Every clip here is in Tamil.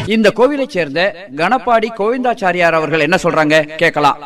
இந்த கோவிலை சேர்ந்த கணப்பாடி கோவிந்தாச்சாரியார் அவர்கள் என்ன சொல்றாங்க கேட்கலாம்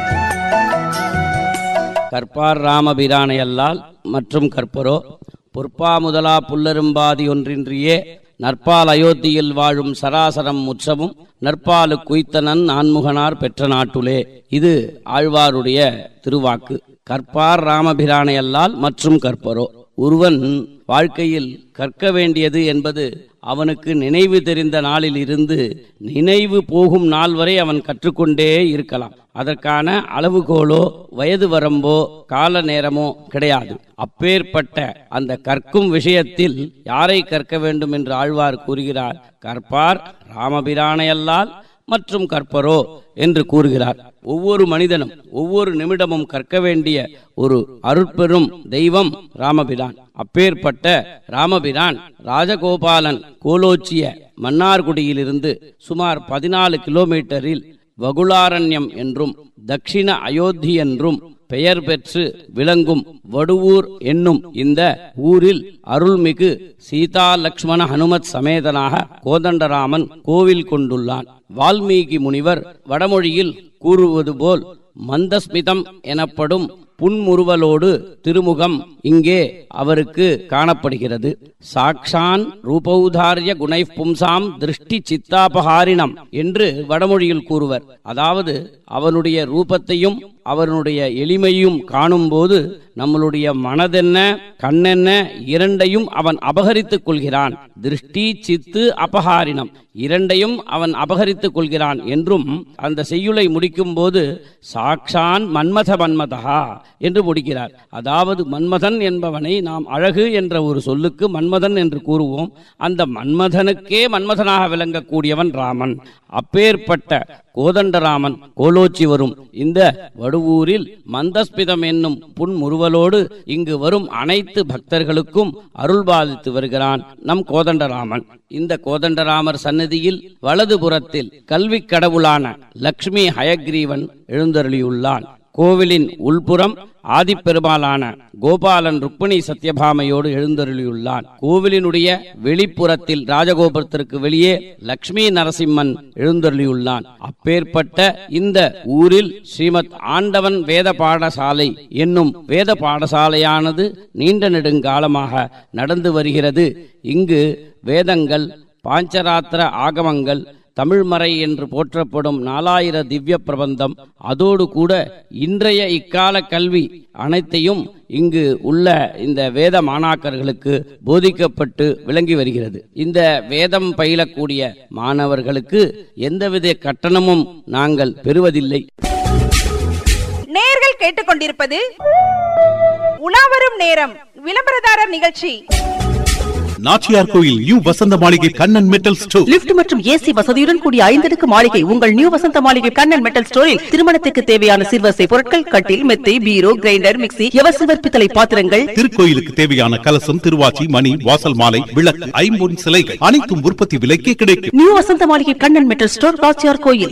கற்பார் ராமபிரானையல்லால் மற்றும் கற்பரோ பொற்பா முதலா புல்லரும்பாதி ஒன்றின்றியே நற்பால் அயோத்தியில் வாழும் சராசரம் முற்றமும் நற்பாலு குய்த்தனன் நான்முகனார் பெற்ற நாட்டுலே இது ஆழ்வாருடைய திருவாக்கு கற்பார் ராமபிரானையல்லால் மற்றும் கற்பரோ ஒருவன் வாழ்க்கையில் கற்க வேண்டியது என்பது அவனுக்கு நினைவு தெரிந்த நாளில் இருந்து நினைவு போகும் நாள் வரை அவன் கற்றுக்கொண்டே இருக்கலாம் அதற்கான அளவுகோலோ வயது வரம்போ கால நேரமோ கிடையாது அப்பேற்பட்ட அந்த கற்கும் விஷயத்தில் யாரை கற்க வேண்டும் என்று ஆழ்வார் கூறுகிறார் கற்பார் ராமபிரானையல்லால் மற்றும் கற்பரோ என்று கூறுகிறார் ஒவ்வொரு மனிதனும் ஒவ்வொரு நிமிடமும் கற்க வேண்டிய ஒரு அருட்பெரும் தெய்வம் ராமபிரான் அப்பேற்பட்ட ராமபிரான் ராஜகோபாலன் கோலோச்சிய மன்னார்குடியிலிருந்து சுமார் பதினாலு கிலோமீட்டரில் வகுளாரண்யம் என்றும் தட்சிண அயோத்தி என்றும் பெயர் பெற்று விளங்கும் வடுவூர் என்னும் இந்த ஊரில் அருள்மிகு சீதா லக்ஷ்மண ஹனுமத் சமேதனாக கோதண்டராமன் கோவில் கொண்டுள்ளான் வால்மீகி முனிவர் வடமொழியில் கூறுவது போல் மந்தஸ்மிதம் எனப்படும் புன்முறுவலோடு திருமுகம் இங்கே அவருக்கு காணப்படுகிறது சாக்ஷான் ரூபௌதாரிய குணை பும்சாம் திருஷ்டி சித்தாபகாரிணம் என்று வடமொழியில் கூறுவர் அதாவது அவனுடைய ரூபத்தையும் அவனுடைய எளிமையும் காணும்போது நம்மளுடைய மனதென்ன கண்ணென்ன இரண்டையும் அவன் அபகரித்துக் கொள்கிறான் திருஷ்டி சித்து அபகாரினம் இரண்டையும் அவன் அபகரித்துக் கொள்கிறான் என்றும் அந்த செய்யுளை முடிக்கும் போது சாக்ஷான் மன்மத மன்மதா என்று முடிக்கிறார் அதாவது மன்மதன் என்பவனை நாம் அழகு என்ற ஒரு சொல்லுக்கு மன்மதன் என்று கூறுவோம் அந்த மன்மதனுக்கே மன்மதனாக விளங்கக்கூடியவன் ராமன் அப்பேற்பட்ட கோதண்டராமன் கோலோச்சி வரும் இந்த வடுவூரில் மந்தஸ்பிதம் என்னும் புன்முறுவலோடு இங்கு வரும் அனைத்து பக்தர்களுக்கும் அருள்பாலித்து வருகிறான் நம் கோதண்டராமன் இந்த கோதண்டராமர் சன்னதியில் வலதுபுறத்தில் கல்வி கடவுளான லக்ஷ்மி ஹயக்ரீவன் எழுந்தருளியுள்ளான் கோவிலின் உள்புறம் ஆதிப்பெருமாளான கோபாலன் ருக்மிணி சத்யபாமையோடு எழுந்தருளியுள்ளான் கோவிலினுடைய வெளிப்புறத்தில் ராஜகோபுரத்திற்கு வெளியே லக்ஷ்மி நரசிம்மன் எழுந்தருளியுள்ளான் அப்பேற்பட்ட இந்த ஊரில் ஸ்ரீமத் ஆண்டவன் வேத பாடசாலை என்னும் வேத பாடசாலையானது நீண்ட நெடுங்காலமாக நடந்து வருகிறது இங்கு வேதங்கள் பாஞ்சராத்திர ஆகமங்கள் தமிழ்மறை என்று போற்றப்படும் நாலாயிர திவ்ய பிரபந்தம் அதோடு கூட இன்றைய இக்கால கல்வி அனைத்தையும் இங்கு உள்ள இந்த வேத மாணாக்கர்களுக்கு போதிக்கப்பட்டு விளங்கி வருகிறது இந்த வேதம் பயிலக்கூடிய மாணவர்களுக்கு எந்தவித கட்டணமும் நாங்கள் பெறுவதில்லை நேயர்கள் கேட்டுக்கொண்டிருப்பது உலாவரும் நேரம் விளம்பரதாரர் நிகழ்ச்சி நாச்சியார் கோயில் new Vasantha Maligai Kannan metal store lift மற்றும் ஏசி வசதியுடன் கூடிய ஐந்தடுக்கு மாளிகை உங்கள் நியூ வசந்த மாளிகை கண்ணன் மெட்டல் ஸ்டோரில் திருமணத்துக்கு தேவையான சிறுவசை பொருட்கள் கட்டில் மெத்தை பீரோ கிரைண்டர் மிக்ஸி எவசிவர் பித்தளை பாத்திரங்கள் திருக்கோயிலுக்கு தேவையான கலசம் திருவாச்சி மணி வாசல் மாலை விளக்கு ஐம்பொன் சிலைகள் அனைத்தும் உற்பத்தி விலைக்கே கிடைக்கும் new Vasantha Maligai Kannan metal store ராச்சியார் கோயில்